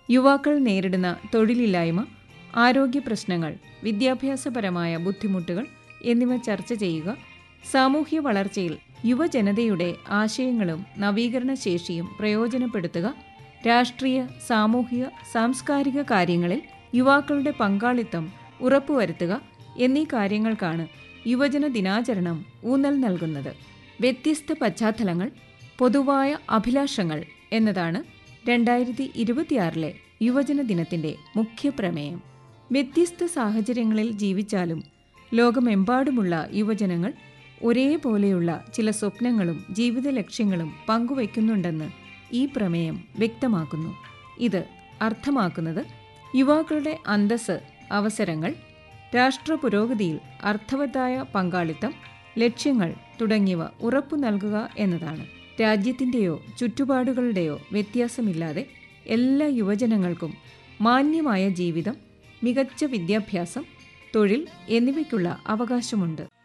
യുവാക്കൾ നേരിടുന്ന തൊഴിലില്ലായ്മ ആരോഗ്യ പ്രശ്നങ്ങൾ വിദ്യാഭ്യാസപരമായ ബുദ്ധിമുട്ടുകൾ എന്നിവ ചർച്ച ചെയ്യുക സാമൂഹ്യ വളർച്ചയിൽ യുവജനതയുടെ ആശയങ്ങളും നവീകരണ ശേഷിയും പ്രയോജനപ്പെടുത്തുക രാഷ്ട്രീയ സാമൂഹിക സാംസ്കാരിക കാര്യങ്ങളിൽ യുവാക്കളുടെ പങ്കാളിത്തം ഉറപ്പുവരുത്തുക എന്നീ കാര്യങ്ങൾക്കാണ് യുവജന ദിനാചരണം ഊന്നൽ നൽകുന്നത് വ്യത്യസ്ത പശ്ചാത്തലങ്ങൾ പൊതുവായ അഭിലാഷങ്ങൾ എന്നതാണ് രണ്ടായിരത്തി ഇരുപത്തിയാറിലെ യുവജന ദിനത്തിന്റെ മുഖ്യ പ്രമേയം വ്യത്യസ്ത സാഹചര്യങ്ങളിൽ ജീവിച്ചാലും ലോകമെമ്പാടുമുള്ള യുവജനങ്ങൾ ഒരേപോലെയുള്ള ചില സ്വപ്നങ്ങളും ജീവിത ലക്ഷ്യങ്ങളും പങ്കുവയ്ക്കുന്നുണ്ടെന്ന് ഈ പ്രമേയം വ്യക്തമാക്കുന്നു ഇത് അർത്ഥമാക്കുന്നത് യുവാക്കളുടെ അന്തസ് അവസരങ്ങൾ രാഷ്ട്ര പുരോഗതിയിൽ അർത്ഥവത്തായ പങ്കാളിത്തം ലക്ഷ്യങ്ങൾ തുടങ്ങിയവ ഉറപ്പു നൽകുക എന്നതാണ് രാജ്യത്തിൻ്റെയോ ചുറ്റുപാടുകളുടെയോ വ്യത്യാസമില്ലാതെ എല്ലാ യുവജനങ്ങൾക്കും മാന്യമായ ജീവിതം മികച്ച വിദ്യാഭ്യാസം തൊഴിൽ എന്നിവയ്ക്കുള്ള അവകാശമുണ്ട്